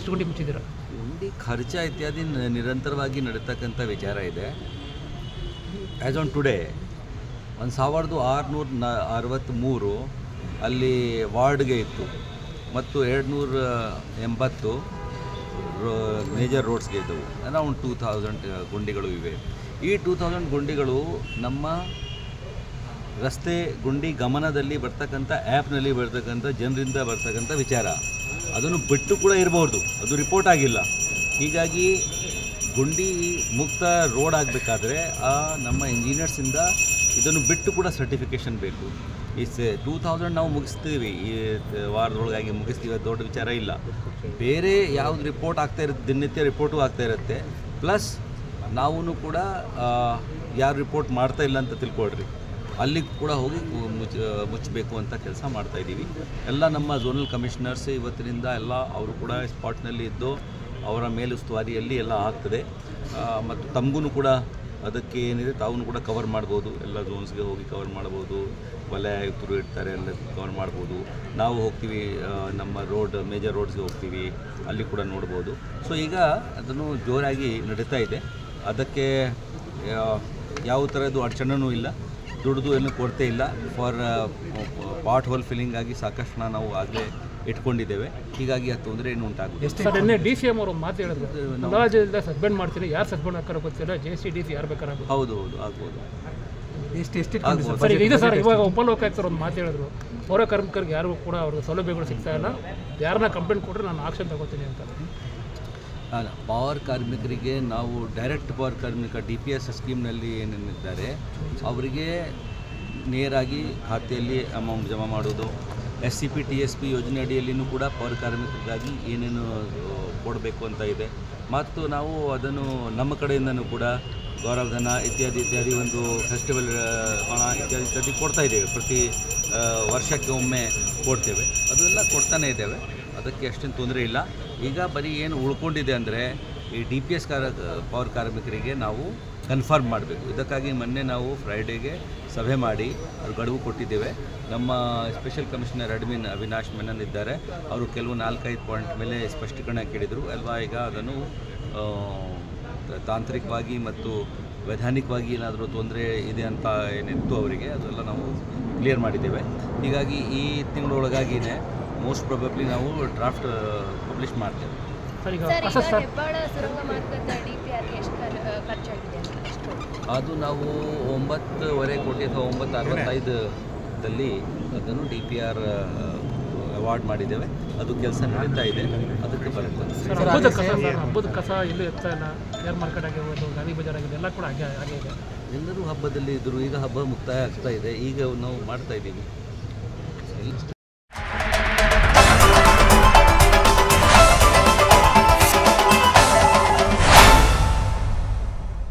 ಎಷ್ಟು ಗುಂಡಿ ಮುಚ್ಚಿದ್ದೀರಾ ಗುಂಡಿ ಖರ್ಚ ಇತ್ಯಾದಿ ನ- ನಿರಂತರವಾಗಿ ನಡೀತಕ್ಕಂಥ ವಿಚಾರ ಇದೆ ಆ್ಯಸ್ ಆನ್ ಟುಡೇ ಒಂದು ಸಾವಿರದ ಆರುನೂರ ನ ಅರವತ್ತ್ಮೂರು ಅಲ್ಲಿ ವಾರ್ಡ್ಗೆ ಇತ್ತು ಮತ್ತು ಎರಡು ನೂರ ಎಂಬತ್ತು ಮೇಜರ್ ರೋಡ್ಸ್ಗೆ ಇದ್ದವು ಅರೌಂಡ್ ಟೂ ಥೌಸಂಡ್ ಗುಂಡಿಗಳು ಇವೆ ಈ ಟೂ ತೌಸಂಡ್ ಗುಂಡಿಗಳು ನಮ್ಮ ರಸ್ತೆ ಗುಂಡಿ ಗಮನದಲ್ಲಿ ಬರ್ತಕ್ಕಂಥ ಆ್ಯಪ್ನಲ್ಲಿ ಬರ್ತಕ್ಕಂಥ ಜನರಿಂದ ಬರ್ತಕ್ಕಂಥ ವಿಚಾರ ಅದನ್ನು ಬಿಟ್ಟು ಕೂಡ ಇರಬಹುದು ಅದು ರಿಪೋರ್ಟ್ ಆಗಿಲ್ಲ ಹೀಗಾಗಿ ಗುಂಡಿ ಮುಕ್ತ ರೋಡ್ ಆಗಬೇಕಾದ್ರೆ ಆ ನಮ್ಮ ಇಂಜಿನಿಯರ್ಸಿಂದ ಇದನ್ನು ಬಿಟ್ಟು ಕೂಡ ಸರ್ಟಿಫಿಕೇಷನ್ ಬೇಕು ಈ ಸೆ ಟೂ ತೌಸಂಡ್ ನಾವು ಮುಗಿಸ್ತೀವಿ ಈ ವಾರದೊಳಗಾಗಿ ಮುಗಿಸ್ತೀವಿ ಅದು ದೊಡ್ಡ ವಿಚಾರ ಇಲ್ಲ ಬೇರೆ ಯಾವ್ದು ರಿಪೋರ್ಟ್ ಆಗ್ತಾ ಇರುತ್ತೆ ದಿನನಿತ್ಯ ರಿಪೋರ್ಟು ಆಗ್ತಾ ಇರುತ್ತೆ ಪ್ಲಸ್ ನಾವು ಕೂಡ ಆ, ಯಾರು ರಿಪೋರ್ಟ್ ಮಾಡ್ತಾ ಇಲ್ಲ ಅಂತ ತಿಳ್ಕೊಳ್ರಿ ಅಲ್ಲಿಗೆ ಕೂಡ ಹೋಗಿ ಮು- ಮುಚ್ಚ ಮುಚ್ಚಬೇಕು ಅಂತ ಕೆಲಸ ಮಾಡ್ತಾ ಇದ್ದೀವಿ ಎಲ್ಲ ನಮ್ಮ ಝೋನಲ್ ಕಮಿಷನರ್ಸ್ ಇವತ್ತಿನಿಂದ ಎಲ್ಲ ಅವರು ಕೂಡ ಸ್ಪಾಟ್ನಲ್ಲಿ ಇದ್ದು ಅವರ ಮೇಲುಸ್ತುವಾರಿಯಲ್ಲಿ ಎಲ್ಲ ಆಗ್ತದೆ ಆ, ಮತ್ತು ತಮಗೂ ಕೂಡ ಅದಕ್ಕೆ ಏನಿದೆ ತಾವು ಕೂಡ ಕವರ್ ಮಾಡ್ಬೋದು ಎಲ್ಲ ಝೋನ್ಸ್ಗೆ ಹೋಗಿ ಕವರ್ ಮಾಡ್ಬೋದು ವಲಯ ಆಯುಕ್ತರು ಇರ್ತಾರೆ ಎಲ್ಲ ಕವರ್ ಮಾಡ್ಬೋದು ನಾವು ಹೋಗ್ತೀವಿ ಆ, ನಮ್ಮ ರೋಡ್ ಮೇಜರ್ ರೋಡ್ಸ್ಗೆ ಹೋಗ್ತೀವಿ ಅಲ್ಲಿ ಕೂಡ ನೋಡ್ಬೋದು ಸೊ ಈಗ ಅದನ್ನು ಜೋರಾಗಿ ನಡೀತಾ ಇದೆ ಅದಕ್ಕೆ ಆ, ಯಾವ ಥರದ್ದು ಅಡಚಣೆನೂ ಇಲ್ಲ ದುಡ್ದು ಏನು ಕೊರತೆ ಇಲ್ಲ ಫಾರ್ ಪಾಟ್ ಹೋಲ್ ಫಿಲ್ಲಿಂಗ್ ಆಗಿ ಸಾಕಷ್ಟು ನಾವು ಆಗಲೇ ಇಟ್ಕೊಂಡಿದ್ದೇವೆ ಹೀಗಾಗಿ ಆ ತೊಂದರೆ ಏನು ಉಂಟಾಗುತ್ತೆ ಸರ್ ನಿನ್ನೆ ಡಿ ಸಿ ಎಮ್ ಅವರು ಒಂದು ಮಾತು ಹೇಳಿದ್ರು ಮುಲಾಜಿಂದ ಸಸ್ಪೆಂಡ್ ಮಾಡ್ತೀನಿ ಯಾರು ಸಸ್ಪೆಂಡ್ ಹಾಕೋರೋ ಗೊತ್ತಿಲ್ಲ ಜೆ ಸಿ ಡಿ ಸಿ ಯಾರು ಬೇಕಾರಾಗ ಹೌದು ಹೌದು ಆಗ್ಬೋದು ಎಷ್ಟು ಎಷ್ಟು ಆಗ್ಬೋದು ಸರ್ ಈಗ ಇದೆ ಸರ್ ಇವಾಗ ಉಪಲೋಕಾಯುಕ್ತರು ಒಂದು ಮಾತು ಹೇಳಿದ್ರು ಪೌರ ಕಾರ್ಮಿಕರಿಗೆ ಯಾರು ಕೂಡ ಅವ್ರಿಗೆ ಸೌಲಭ್ಯಗಳು ಸಿಗ್ತಾ ಇಲ್ಲ ಯಾರನ್ನ ಕಂಪ್ಲೇಂಟ್ ಕೊಟ್ಟರೆ ನಾನು ಆಕ್ಷನ್ ತಗೋತೀನಿ ಅಂತ ಅಲ್ಲ ಪವರ್ ಕಾರ್ಮಿಕರಿಗೆ ನಾವು ಡೈರೆಕ್ಟ್ ಪವರ್ ಕಾರ್ಮಿಕ ಡಿ ಪಿ ಎಸ್ ಸ್ಕೀಮ್ನಲ್ಲಿ ಏನೇನಿದ್ದಾರೆ ಅವರಿಗೆ ನೇರಾಗಿ ಖಾತೆಯಲ್ಲಿ ಅಮೌಂಟ್ ಜಮಾ ಮಾಡೋದು S C P T S P ಯೋಜನೆ ಅಡಿಯಲ್ಲಿನೂ ಕೂಡ ಪವರ್ ಕಾರ್ಮಿಕರಿಗಾಗಿ ಏನೇನು ಆ, ಕೊಡಬೇಕು ಅಂತ ಇದೆ ಮತ್ತು ನಾವು ಅದನ್ನು ನಮ್ಮ ಕಡೆಯಿಂದನೂ ಕೂಡ ಗೌರವಧನ ಇತ್ಯಾದಿ ಇತ್ಯಾದಿ ಒಂದು ಫೆಸ್ಟಿವಲ್ ಹಣ ಇತ್ಯಾದಿ ಇತ್ಯಾದಿ ಕೊಡ್ತಾ ಇದ್ದೇವೆ ಪ್ರತಿ ಆ, ವರ್ಷಕ್ಕೆ ಒಮ್ಮೆ ಕೊಡ್ತೇವೆ ಅದೆಲ್ಲ ಕೊಡ್ತಾನೇ ಇದ್ದೇವೆ ಅದಕ್ಕೆ ಅಷ್ಟೇನು ತೊಂದರೆ ಇಲ್ಲ ಈಗ ಬರೀ ಏನು ಉಳ್ಕೊಂಡಿದೆ ಅಂದರೆ ಈ ಡಿ ಪಿ ಎಸ್ ಕಾರ ಪವರ್ ಕಾರ್ಮಿಕರಿಗೆ ನಾವು ಕನ್ಫರ್ಮ್ ಮಾಡಬೇಕು ಇದಕ್ಕಾಗಿ ಮೊನ್ನೆ ನಾವು ಫ್ರೈಡೇಗೆ ಸಭೆ ಮಾಡಿ ಅದು ಗಡುವು ಕೊಟ್ಟಿದ್ದೇವೆ ನಮ್ಮ special commissioner admin Avinash Menon ಇದ್ದಾರೆ ಅವರು ಕೆಲವು ನಾಲ್ಕೈದು ಪಾಯಿಂಟ್ ಮೇಲೆ ಸ್ಪಷ್ಟೀಕರಣ ಕೇಳಿದರು ಅಲ್ವಾ ಈಗ ಅದನ್ನು ಆ, ತಾಂತ್ರಿಕವಾಗಿ ಮತ್ತು ವೈಧಾನಿಕವಾಗಿ ಏನಾದರೂ ತೊಂದರೆ ಇದೆ ಅಂತ ಏನಿತ್ತು ಅವರಿಗೆ ಅದೆಲ್ಲ ನಾವು ಕ್ಲಿಯರ್ ಮಾಡಿದ್ದೇವೆ ಹೀಗಾಗಿ ಈ ತಿಂಗಳೊಳಗಾಗಿಯೇ ಮೋಸ್ಟ್ ಪ್ರೊಬಬ್ಲಿ ನಾವು ಡ್ರಾಫ್ಟ್ ಪಬ್ಲಿಷ್ ಮಾಡ್ತೇವೆ ಸರ್ ಈಗ ಸರ್ ಹೊಸ ಈಗ ಸರ್ ಹೆಬ್ಬಾಳ ಸುರಂಗ ಮಾರ್ಗದ ಡಿ ಪಿ ಆರ್ಗೆ ಎಷ್ಟು ಖರ್- ಖರ್ಚಾಗಿದೆ ಅಂತ ಎಷ್ಟು ಅದು ನಾವು ಒಂಬತ್ತುವರೆ ಕೋಟಿ ಅಥವಾ ಒಂಬತ್ತು ಅರವತ್ತೈದದಲ್ಲಿ ಅದನ್ನು ಡಿ ಪಿ ಆರ್ ಅವಾರ್ಡ್ ಮಾಡಿದ್ದೇವೆ ಅದು ಕೆಲಸ ನಡೀತಾ ಇದೆ ಅದಕ್ಕೆ ಬರುತ್ತೆ ಸರ್ ಹಬ್ಬದ ಕಸ ಸರ್ ಹಬ್ಬದ ಕಸ ಎಲ್ಲೂ ಎತ್ತಾ ಇಲ್ಲ ಏರ್ ಮಾರ್ಕೆಟ್ ಆಗಿರ್ಬೋದು ಗಾಂಧಿ ಬಜಾರ್ ಆಗಿರ್ಬೋದು ಎಲ್ಲ ಕೂಡ ಹಾಗೆ ಹಾಗೆ ಇದೆ ಎಲ್ಲರೂ ಹಬ್ಬದಲ್ಲಿ ಇದ್ದರು ಈಗ ಹಬ್ಬ ಮುಕ್ತಾಯ ಆಗ್ತಾ ಇದೆ ಈಗ ನಾವು ಮಾಡ್ತಾ ಇದ್ದೀವಿ